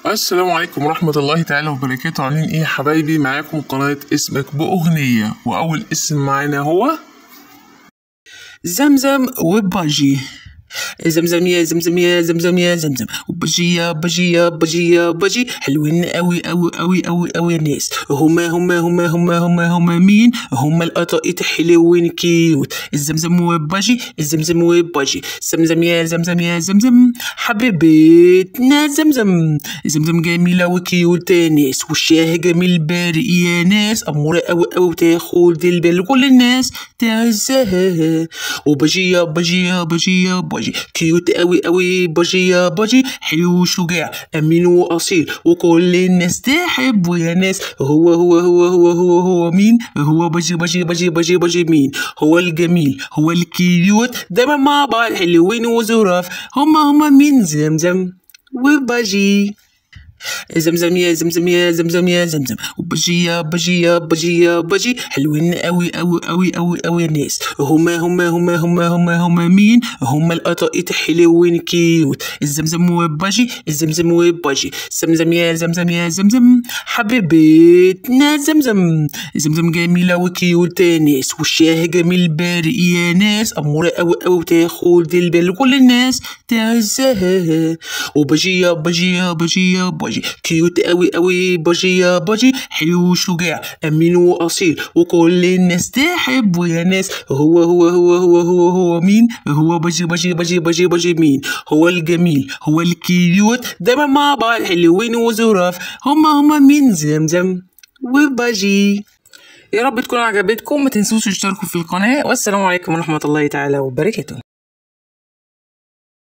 السلام عليكم ورحمة الله تعالى وبركاته عاملين ايه يا حبايبي معاكم قناة اسمك بأغنية وأول اسم معانا هو زمزم وباجي زمزم يا زمزم يا زمزم يا زمزم وبجي يا بجي يا بجي يا بجي حلوين قوي قوي قوي قوي قوي الناس هما هما هما هما هما هما مين هما القطايط حلوين كيوت الزمزم وباجي الزمزم وباجي زمزم يا زمزم يا زمزم حبيبتنا زمزم زمزم جميلة وكيوت يا ناس وشها جميل بارق يا ناس أمورة قوي قوي وتاخد البال كل الناس تعزها وبجي يا بجي يا بجي يا بجي كيوت قوي قوي بجي يا بجي حلو وشجاع أمين وأصيل وكل الناس تحبه يا ناس هو هو هو هو هو هو مين هو بجي بجي بجي بجي بجي مين هو الجميل هو الكيوت دايما مع بعض حلوين وظراف هما هما مين زمزم وبجي زمزم يا زمزم يا زمزم يا زمزم وبجي يا بجي يا بجي يا بجي حلوين قوي قوي قوي قوي قوي الناس هما هما هما هما هما هما مين هما القطايط حلوين كيوت الزمزم وبجي الزمزم وبجي زمزم يا زمزم يا زمزم حبيبتنا زمزم زمزم جميلة وكيوت يا ناس وشها جميل بارق يا ناس أمورة قوي قوي وتاخد البال كل الناس تعزها وبجي يا بجي يا بجي يا بجي كيوت قوي قوي بجي يا بجي حلو وشجاع أمين وأصيل وكل الناس تحبه يا ناس هو هو هو هو هو هو مين هو بجي بجي بجي بجي بجي مين هو الجميل هو الكيوت دايما مع بعض حلوين وظراف هما هما مين زمزم وبجي يا رب تكون عجبتكم ما تنسوش تشتركوا في القناة والسلام عليكم ورحمة الله تعالى وبركاته